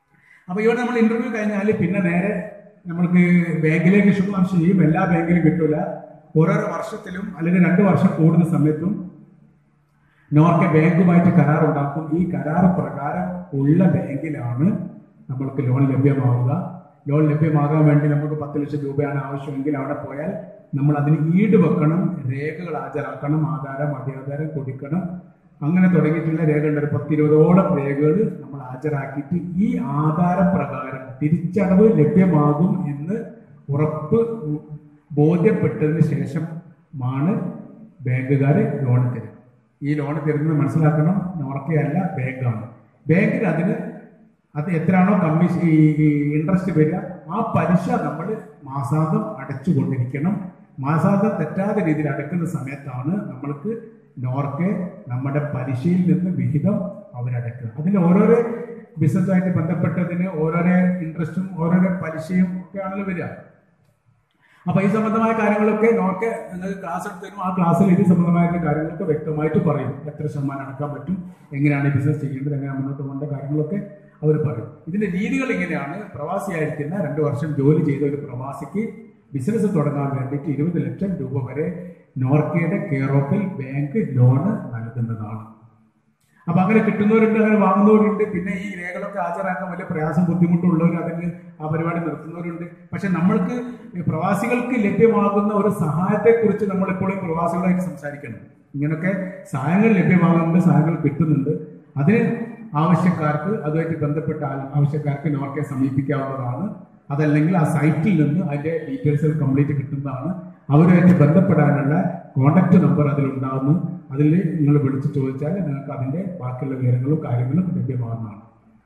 അപ്പൊ ഇവിടെ നമ്മൾ ഇന്റർവ്യൂ കഴിഞ്ഞാൽ പിന്നെ നേരെ നമ്മൾക്ക് ബാങ്കിലേക്ക് ശുപാർശ ചെയ്യും എല്ലാ ബാങ്കിലും കിട്ടൂല ഓരോരോ വർഷത്തിലും അല്ലെങ്കിൽ രണ്ട് വർഷം കൂടുന്ന സമയത്തും നോർക്കെ ബാങ്കുമായിട്ട് കരാർ ഉണ്ടാക്കും ഈ കരാർ പ്രകാരം ഉള്ള ബാങ്കിലാണ് നമ്മൾക്ക് ലോൺ ലഭ്യമാവുക ലോൺ ലഭ്യമാകാൻ വേണ്ടി നമുക്ക് പത്ത് ലക്ഷം രൂപയാണ് ആവശ്യമെങ്കിൽ അവിടെ പോയാൽ നമ്മൾ അതിന് ഈട് വെക്കണം രേഖകൾ ഹാജരാക്കണം ആധാരം അടിയാധാരം കൊടുക്കണം അങ്ങനെ തുടങ്ങിയിട്ടുള്ള രേഖകളുടെ ഒരു പത്തിരുപതോളം രേഖകൾ നമ്മൾ ഹാജരാക്കിയിട്ട് ഈ ആധാരപ്രകാരം തിരിച്ചടവ് ലഭ്യമാകും എന്ന് ഉറപ്പ് ബോധ്യപ്പെട്ടതിന് ശേഷമാണ് ബാങ്കുകാർ ലോൺ തരുക ഈ ലോൺ തരുന്നത് മനസ്സിലാക്കണം നോർക്കയല്ല ബാങ്കാണ് ബാങ്കിൽ അതിന് അത് എത്രയാണോ കമ്മീഷൻ ഈ ഇൻട്രസ്റ്റ് വരിക ആ പലിശ നമ്മൾ മാസാന്തം അടച്ചുകൊണ്ടിരിക്കണം മാസാന്തം തെറ്റാത്ത രീതിയിൽ അടക്കുന്ന സമയത്താണ് നമ്മൾക്ക് നോർക്കെ നമ്മുടെ പലിശയിൽ നിന്ന് വിഹിതം അവരടക്കുക അതിൽ ഓരോരോ ബിസിനസ്സുമായിട്ട് ബന്ധപ്പെട്ടതിന് ഓരോരോ ഇൻട്രസ്റ്റും ഓരോരോ പലിശയും ഒക്കെ ആണല്ലോ വരിക അപ്പൊ ഈ സംബന്ധമായ കാര്യങ്ങളൊക്കെ നോക്കെ നിങ്ങൾക്ക് ക്ലാസ് എടുത്ത് തരും ആ ക്ലാസ്സിൽ ഇത് സംബന്ധമായിട്ടുള്ള കാര്യങ്ങളൊക്കെ വ്യക്തമായിട്ട് പറയും എത്ര ശതമാനം അടക്കാൻ പറ്റും എങ്ങനെയാണ് ബിസിനസ് ചെയ്യേണ്ടത് എങ്ങനെയാണ് മുന്നോട്ട് പോകേണ്ട കാര്യങ്ങളൊക്കെ അവർ പറയും ഇതിന്റെ രീതികൾ ഇങ്ങനെയാണ് പ്രവാസിയായിരിക്കുന്ന രണ്ട് വർഷം ജോലി ചെയ്ത ഒരു പ്രവാസിക്ക് ബിസിനസ് തുടങ്ങാൻ വേണ്ടിയിട്ട് ഇരുപത് ലക്ഷം രൂപ വരെ നോർക്കയുടെ കെയർ ഓഫിൽ ബാങ്ക് ലോണ് നൽകുന്നതാണ് അപ്പൊ അങ്ങനെ കിട്ടുന്നവരുണ്ട് അങ്ങനെ വാങ്ങുന്നവരുണ്ട് പിന്നെ ഈ രേഖകളൊക്കെ ഹാജരാക്കാൻ വലിയ പ്രയാസം ബുദ്ധിമുട്ടുള്ളവർ അതിന് ആ പരിപാടി നിർത്തുന്നവരുണ്ട് പക്ഷെ നമ്മൾക്ക് ഈ പ്രവാസികൾക്ക് ലഭ്യമാകുന്ന ഒരു സഹായത്തെക്കുറിച്ച് നമ്മൾ എപ്പോഴും പ്രവാസികളായിട്ട് സംസാരിക്കണം ഇങ്ങനൊക്കെ സഹായങ്ങൾ ലഭ്യമാകുന്നുണ്ട് സഹായങ്ങൾ കിട്ടുന്നുണ്ട് അതിന് ആവശ്യക്കാർക്ക് അതുമായിട്ട് ബന്ധപ്പെട്ട ആൾ- ആവശ്യക്കാർക്ക് നോർക്കെ സമീപിക്കാവുന്നതാണ് അതല്ലെങ്കിൽ ആ സൈറ്റിൽ നിന്ന് അതിന്റെ ഡീറ്റെയിൽസ് കംപ്ലീറ്റ് കിട്ടുന്നതാണ് അവരുമായിട്ട് ബന്ധപ്പെടാനുള്ള കോണ്ടാക്ട് നമ്പർ അതിലുണ്ടാകുന്നു അതിൽ നിങ്ങൾ വിളിച്ച് ചോദിച്ചാൽ നിങ്ങൾക്ക് അതിന്റെ ബാക്കിയുള്ള വിവരങ്ങളും കാര്യങ്ങളും ലഭ്യമാകുന്നതാണ്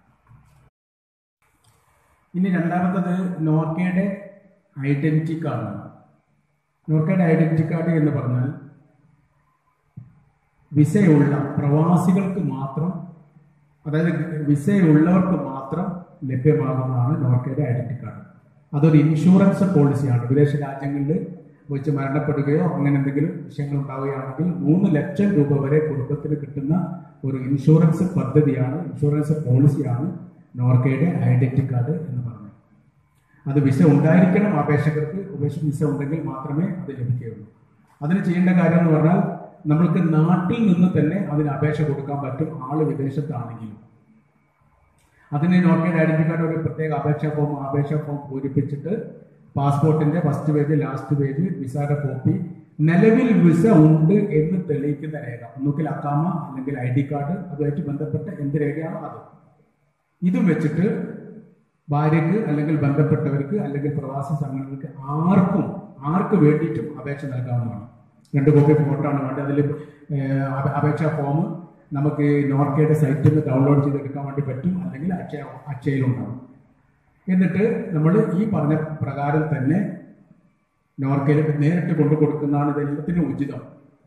ഇനി രണ്ടാമത്തത് നോർക്കയുടെ ഐഡന്റിറ്റി കാർഡാണ് നോർക്കയുടെ ഐഡന്റിറ്റി കാർഡ് എന്ന് പറഞ്ഞാൽ വിസയുള്ള പ്രവാസികൾക്ക് മാത്രം അതായത് വിസയുള്ളവർക്ക് മാത്രം ലഭ്യമാകുന്നതാണ് നോർക്കയുടെ ഐഡന്റിറ്റി കാർഡ് അതൊരു ഇൻഷുറൻസ് പോളിസിയാണ് വിദേശ രാജ്യങ്ങളിൽ വെച്ച് മരണപ്പെടുകയോ അങ്ങനെ എന്തെങ്കിലും വിഷയങ്ങൾ ഉണ്ടാവുകയാണെങ്കിൽ മൂന്ന് ലക്ഷം രൂപ വരെ കുടുംബത്തിന് കിട്ടുന്ന ഒരു ഇൻഷുറൻസ് പദ്ധതിയാണ് ഇൻഷുറൻസ് പോളിസിയാണ് നോർക്കയുടെ ഐഡന്റിറ്റി കാർഡ് എന്ന് പറയുന്നത് അത് വിസ ഉണ്ടായിരിക്കണം അപേക്ഷകർക്ക് ഉപേക്ഷ വിസ ഉണ്ടെങ്കിൽ മാത്രമേ അത് ലഭിക്കുകയുള്ളൂ അതിന് ചെയ്യേണ്ട കാര്യം എന്ന് പറഞ്ഞാൽ നമ്മൾക്ക് നാട്ടിൽ നിന്ന് തന്നെ അതിന് അപേക്ഷ കൊടുക്കാൻ പറ്റും ആള് വിദേശത്താണെങ്കിലും അതിന് നോർക്കയുടെ ഐഡന്റി കാർഡ് ഒരു പ്രത്യേക അപേക്ഷാ ഫോം അപേക്ഷാ ഫോം പൂരിപ്പിച്ചിട്ട് പാസ്പോർട്ടിന്റെ ഫസ്റ്റ് പേജ് ലാസ്റ്റ് പേജ് വിസയുടെ കോപ്പി നിലവിൽ വിസ ഉണ്ട് എന്ന് തെളിയിക്കുന്ന രേഖ ഒന്നുകിൽ അക്കാമ അല്ലെങ്കിൽ ഐ ഡി കാർഡ് അതുമായിട്ട് ബന്ധപ്പെട്ട എന്ത് രേഖയാണോ അത് ഇതും വെച്ചിട്ട് ഭാര്യക്ക് അല്ലെങ്കിൽ ബന്ധപ്പെട്ടവർക്ക് അല്ലെങ്കിൽ പ്രവാസി സംഘടനകൾക്ക് ആർക്കും ആർക്ക് വേണ്ടിയിട്ടും അപേക്ഷ നൽകാവുന്നതാണ് രണ്ട് കോപ്പി ഫോട്ടോ ആണ് വേണ്ടത് അതിൽ അപേക്ഷാ ഫോം നമുക്ക് നോർക്കയുടെ സൈറ്റിൽ നിന്ന് ഡൗൺലോഡ് ചെയ്തെടുക്കാൻ വേണ്ടി പറ്റും അല്ലെങ്കിൽ അക്ഷയ അക്ഷയയിലുണ്ടാവും എന്നിട്ട് നമ്മൾ ഈ പറഞ്ഞ പ്രകാരം തന്നെ നോർക്കയിൽ നേരിട്ട് കൊണ്ടു കൊടുക്കുന്നതാണ് ഇതെല്ലാത്തിനും ഉചിതം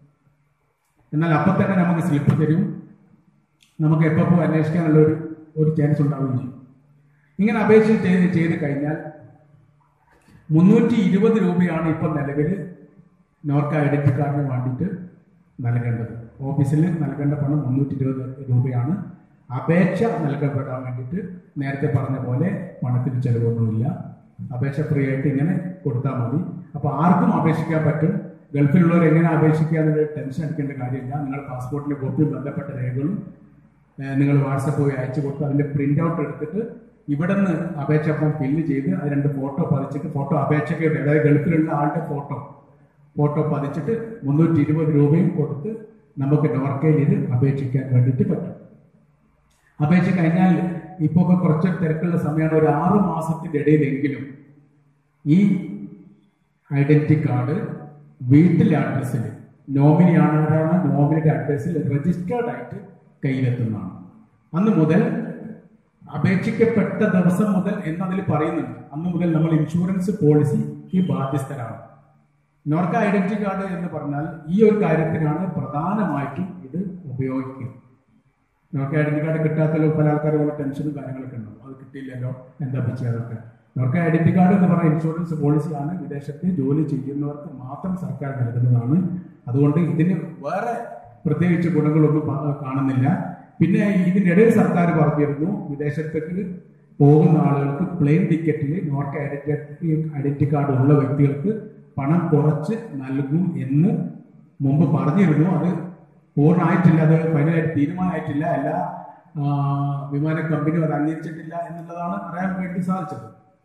എന്നാൽ അപ്പം തന്നെ നമുക്ക് സ്ലിപ്പ് തരും നമുക്ക് എപ്പോൾ അന്വേഷിക്കാനുള്ള ഒരു ഒരു ചാൻസ് ഉണ്ടാവുകയും ചെയ്യും ഇങ്ങനെ അപേക്ഷ ചെയ്ത് ചെയ്ത് കഴിഞ്ഞാൽ മുന്നൂറ്റി ഇരുപത് രൂപയാണ് ഇപ്പം നിലവിൽ നോർക്ക ഐഡന്റി കാർഡിന് വേണ്ടിയിട്ട് നൽകേണ്ടത് ഓഫീസിൽ നൽകേണ്ട പണം മുന്നൂറ്റി ഇരുപത് രൂപയാണ് അപേക്ഷ നൽകപ്പെടാൻ വേണ്ടിയിട്ട് നേരത്തെ പറഞ്ഞ പോലെ പണത്തിന് ചെലവൊന്നുമില്ല അപേക്ഷ ഫ്രീ ആയിട്ട് ഇങ്ങനെ കൊടുത്താൽ മതി അപ്പോൾ ആർക്കും അപേക്ഷിക്കാൻ പറ്റും ഗൾഫിലുള്ളവർ എങ്ങനെ അപേക്ഷിക്കുക എന്നുള്ള ടെൻഷൻ അടിക്കേണ്ട കാര്യമില്ല നിങ്ങൾ പാസ്പോർട്ടിന്റെ കോപ്പിയും ബന്ധപ്പെട്ട രേഖകളും ഏഹ് നിങ്ങൾ വാട്സപ്പ് വഴി അയച്ചു കൊടുത്ത് അതിന്റെ പ്രിന്റ് ഔട്ട് എടുത്തിട്ട് ഇവിടെ നിന്ന് അപേക്ഷ ഫോം ഫില്ല് ചെയ്ത് അത് രണ്ട് ഫോട്ടോ പതിച്ചിട്ട് ഫോട്ടോ അപേക്ഷകയുടെ അതായത് ഗൾഫിലുള്ള ആളുടെ ഫോട്ടോ ഫോട്ടോ പതിച്ചിട്ട് മുന്നൂറ്റി ഇരുപത് രൂപയും കൊടുത്ത് നമുക്ക് നോർക്കയിൽ ഇത് അപേക്ഷിക്കാൻ വേണ്ടിയിട്ട് പറ്റും അപേക്ഷ കഴിഞ്ഞാൽ ഇപ്പോൾ ഒക്കെ കുറച്ച് തിരക്കുള്ള സമയമാണ് ഒരു ആറ് മാസത്തിന്റെ ഇടയിലെങ്കിലും ഈ ഐഡന്റിറ്റി കാർഡ് വീട്ടിലെ അഡ്രസ്സിൽ നോമിനി ആണാരാണ് നോമിനിയുടെ അഡ്രസ്സിൽ രജിസ്റ്റേർഡ് ആയിട്ട് കയ്യിലെത്തുന്നതാണ് അന്ന് മുതൽ അപേക്ഷിക്കപ്പെട്ട ദിവസം മുതൽ എന്നതിൽ പറയുന്നുണ്ട് അന്ന് മുതൽ നമ്മൾ ഇൻഷുറൻസ് പോളിസിക്ക് ബാധ്യസ്ഥരാണ് നോർക്ക ഐഡന്റിറ്റി കാർഡ് എന്ന് പറഞ്ഞാൽ ഈ ഒരു കാര്യത്തിനാണ് പ്രധാനമായിട്ടും ഇത് ഉപയോഗിക്കുക നോർക്ക ഐഡന്റി കാർഡ് കിട്ടാത്തല്ലോ പല ആൾക്കാർ പോലെ ടെൻഷനും കാര്യങ്ങളൊക്കെ ഉണ്ടാവും അത് കിട്ടിയില്ലല്ലോ എന്താ പറ്റിയ അതൊക്കെ നോർക്ക ഐഡന്റി കാർഡ് എന്ന് പറഞ്ഞ ഇൻഷുറൻസ് പോളിസിയാണ് വിദേശത്ത് ജോലി ചെയ്യുന്നവർക്ക് മാത്രം സർക്കാർ നൽകുന്നതാണ് അതുകൊണ്ട് ഇതിന് വേറെ പ്രത്യേകിച്ച് ഗുണങ്ങളൊന്നും പ- കാണുന്നില്ല പിന്നെ ഇതിനിടയിൽ സർക്കാർ പറഞ്ഞിരുന്നു വിദേശത്തേക്ക് പോകുന്ന ആളുകൾക്ക് പ്ലെയിൻ ടിക്കറ്റിൽ നോർക്ക ഐഡന്റിറ്റി ഐഡന്റിറ്റി കാർഡ് ഉള്ള വ്യക്തികൾക്ക് പണം കുറച്ച് നൽകും എന്ന് മുമ്പ് പറഞ്ഞിരുന്നു അത് പൂർണ്ണമായിട്ടില്ല അത് ഫൈനലായിട്ട് തീരുമാനമായിട്ടില്ല എല്ലാ ആ, വിമാന കമ്പനിയും അത് അംഗീകരിച്ചിട്ടില്ല എന്നുള്ളതാണ് അറിയാൻ വേണ്ടി സാധിച്ചത്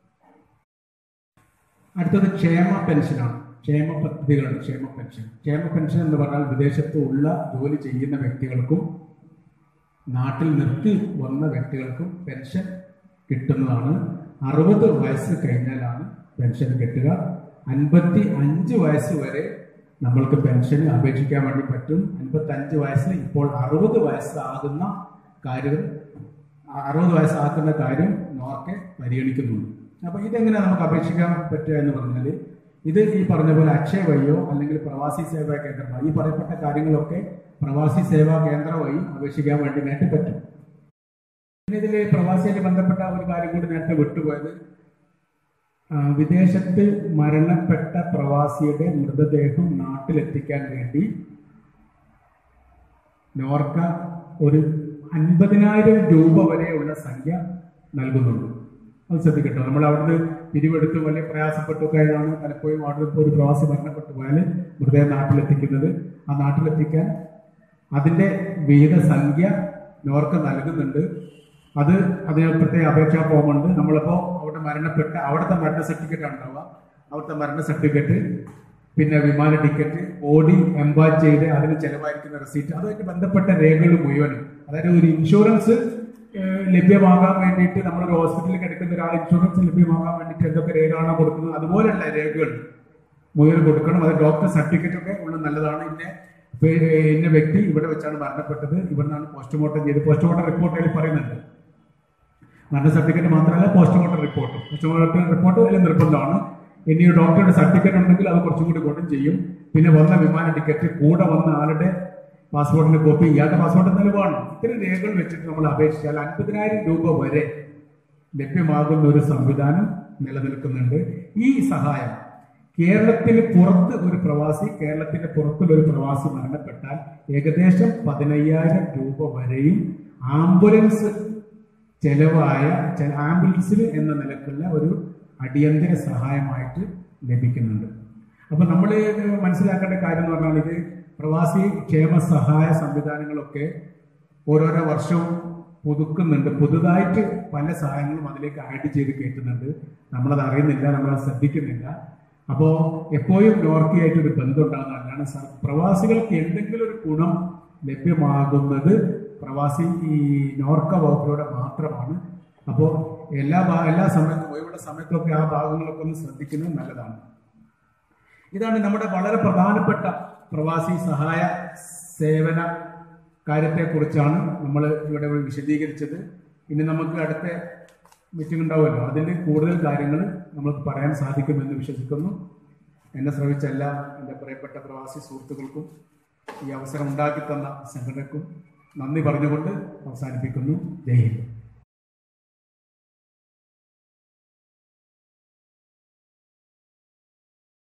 അടുത്തത് ക്ഷേമ പെൻഷനാണ് ക്ഷേമ പദ്ധതികളാണ് ക്ഷേമ പെൻഷൻ ക്ഷേമ പെൻഷൻ എന്ന് പറഞ്ഞാൽ വിദേശത്ത് ഉള്ള ജോലി ചെയ്യുന്ന വ്യക്തികൾക്കും നാട്ടിൽ നിർത്തി വന്ന വ്യക്തികൾക്കും പെൻഷൻ കിട്ടുന്നതാണ് അറുപത് വയസ്സ് കഴിഞ്ഞാലാണ് പെൻഷൻ കിട്ടുക അൻപത്തി അഞ്ച് വയസ്സ് വരെ നമ്മൾക്ക് പെൻഷന് അപേക്ഷിക്കാൻ വേണ്ടി പറ്റും അൻപത്തി അഞ്ച് വയസ്സ് ഇപ്പോൾ അറുപത് വയസ്സാകുന്ന കാര്യം അറുപത് വയസ്സാക്കുന്ന കാര്യം നോർക്കെ പരിഗണിക്കുന്നുണ്ട് അപ്പൊ ഇതെങ്ങനെ നമുക്ക് അപേക്ഷിക്കാൻ പറ്റുക എന്ന് പറഞ്ഞാൽ ഇത് ഈ പറഞ്ഞ പോലെ അക്ഷയ വഴിയോ അല്ലെങ്കിൽ പ്രവാസി സേവാ കേന്ദ്രം ഈ പറയപ്പെട്ട കാര്യങ്ങളൊക്കെ പ്രവാസി സേവാ കേന്ദ്രം വഴി അപേക്ഷിക്കാൻ വേണ്ടി നേരിട്ട് പറ്റും പിന്നെ ഇതിൽ പ്രവാസിയായിട്ട് ബന്ധപ്പെട്ട ഒരു കാര്യം കൂടി നേരത്തെ വിട്ടുപോയത് ആ, വിദേശത്ത് മരണപ്പെട്ട പ്രവാസിയുടെ മൃതദേഹം നാട്ടിലെത്തിക്കാൻ വേണ്ടി നോർക്ക ഒരു അൻപതിനായിരം രൂപ വരെയുള്ള സംഖ്യ നൽകുന്നുണ്ട് അത് ശ്രദ്ധിക്കട്ടോ നമ്മൾ അവിടുന്ന് പിരിവെടുത്ത് വലിയ പ്രയാസപ്പെട്ടു കഴിഞ്ഞാണ് പലപ്പോഴും അവിടെ ഇപ്പോൾ ഒരു പ്രവാസി മരണപ്പെട്ടു പോയാൽ മൃതദേഹം നാട്ടിലെത്തിക്കുന്നത് ആ നാട്ടിലെത്തിക്കാൻ അതിന്റെ വിഹിത സംഖ്യ നോർക്ക് നൽകുന്നുണ്ട് അത് അതിന് പ്രത്യേക അപേക്ഷാ ഫോമുണ്ട് നമ്മളിപ്പോ അവിടെ മരണപ്പെട്ട അവിടുത്തെ മരണ സർട്ടിഫിക്കറ്റ് ഉണ്ടാവുക അവിടുത്തെ മരണ സർട്ടിഫിക്കറ്റ് പിന്നെ വിമാന ടിക്കറ്റ് ബോഡി എംബാച്ച് ചെയ്ത് അതിന് ചെലവായിരിക്കുന്ന റെസീറ്റ് അതുമായിട്ട് ബന്ധപ്പെട്ട രേഖകൾ മുഴുവനും അതായത് ഒരു ഇൻഷുറൻസ് ഏഹ്, ലഭ്യമാകാൻ വേണ്ടിയിട്ട് നമ്മളൊരു ഹോസ്പിറ്റലിൽ കിടക്കുന്ന ഒരാൾ ഇൻഷുറൻസ് ലഭ്യമാകാൻ വേണ്ടിയിട്ട് എന്തൊക്കെ രേഖകളാണ് കൊടുക്കുന്നത് അതുപോലെയുള്ള രേഖകൾ മുഴുവൻ കൊടുക്കണം അത് ഡോക്ടർ സർട്ടിഫിക്കറ്റ് ഒക്കെ ഉള്ള നല്ലതാണ് ഇന്നെ പേ- ഇന്ന വ്യക്തി ഇവിടെ വെച്ചാണ് മരണപ്പെട്ടത് ഇവിടെ നിന്നാണ് പോസ്റ്റ്മോർട്ടം ചെയ്ത് പോസ്റ്റ്മോർട്ടം റിപ്പോർട്ട് അതിൽ പറയുന്നുണ്ട് മരണ സർട്ടിഫിക്കറ്റ് മാത്രമല്ല പോസ്റ്റ്മോർട്ടം റിപ്പോർട്ട് പോസ്റ്റ്മോർട്ടം റിപ്പോർട്ട് അതിൽ നിർബന്ധമാണ് ഇനി ഒരു ഡോക്ടറുടെ സർട്ടിഫിക്കറ്റ് ഉണ്ടെങ്കിൽ അത് കുറച്ചും കൂടി ഗുണം ചെയ്യും പിന്നെ വന്ന വിമാന ടിക്കറ്റ് കൂടെ വന്ന ആളുടെ പാസ്പോർട്ടിന്റെ കോപ്പി ഇയാളുടെ പാസ്പോർട്ട് എന്നാലും വേണം ഇത്തരം രേഖകൾ വെച്ചിട്ട് നമ്മൾ അപേക്ഷിച്ചാൽ അൻപതിനായിരം രൂപ വരെ ലഭ്യമാകുന്ന ഒരു സംവിധാനം നിലനിൽക്കുന്നുണ്ട് ഈ സഹായം കേരളത്തിന് പുറത്ത് ഒരു പ്രവാസി കേരളത്തിന്റെ പുറത്തുള്ള ഒരു പ്രവാസി മരണപ്പെട്ടാൽ ഏകദേശം പതിനയ്യായിരം രൂപ വരെയും ആംബുലൻസ് ചെലവായ ചെ- ആംബുലൻസിൽ എന്ന നിലക്കുള്ള ഒരു അടിയന്തര സഹായമായിട്ട് ലഭിക്കുന്നുണ്ട് അപ്പൊ നമ്മൾ മനസ്സിലാക്കേണ്ട കാര്യം എന്ന് പറഞ്ഞാൽ ഇത് പ്രവാസി ക്ഷേമ സഹായ സംവിധാനങ്ങളൊക്കെ ഓരോരോ വർഷവും പുതുക്കുന്നുണ്ട് പുതുതായിട്ട് പല സഹായങ്ങളും അതിലേക്ക് ആഡ് ചെയ്ത് കയറ്റുന്നുണ്ട് നമ്മളത് അറിയുന്നില്ല നമ്മളത് ശ്രദ്ധിക്കുന്നില്ല അപ്പോൾ എപ്പോഴും നോർക്കിയായിട്ട് ഒരു ബന്ധം ഉണ്ടാകുന്നതാണ് സർ- പ്രവാസികൾക്ക് എന്തെങ്കിലും ഒരു ഗുണം ലഭ്യമാകുന്നത് പ്രവാസി ഈ നോർക്ക വകുപ്പിലൂടെ മാത്രമാണ് അപ്പോൾ എല്ലാ ഭാ- എല്ലാ സമയത്തും ഒഴിവുള്ള സമയത്തൊക്കെ ആ ഭാഗങ്ങളൊക്കെ ഒന്ന് ശ്രദ്ധിക്കുന്നത് നല്ലതാണ് ഇതാണ് നമ്മുടെ വളരെ പ്രധാനപ്പെട്ട പ്രവാസി സഹായ സേവന കാര്യത്തെക്കുറിച്ചാണ് നമ്മൾ ഇവിടെ വിശദീകരിച്ചത് ഇനി നമുക്ക് അടുത്ത മീറ്റിംഗ് ഉണ്ടാവുമല്ലോ അതിൽ കൂടുതൽ കാര്യങ്ങൾ നമുക്ക് പറയാൻ സാധിക്കുമെന്ന് വിശ്വസിക്കുന്നു എന്നെ ശ്രമിച്ച എല്ലാ എൻ്റെ പ്രിയപ്പെട്ട പ്രവാസി സുഹൃത്തുക്കൾക്കും ഈ അവസരം ഉണ്ടാക്കി തന്ന സംഘടനക്കും നന്ദി പറഞ്ഞുകൊണ്ട് അവസാനിപ്പിക്കുന്നു ജയ് ഹിന്ദ്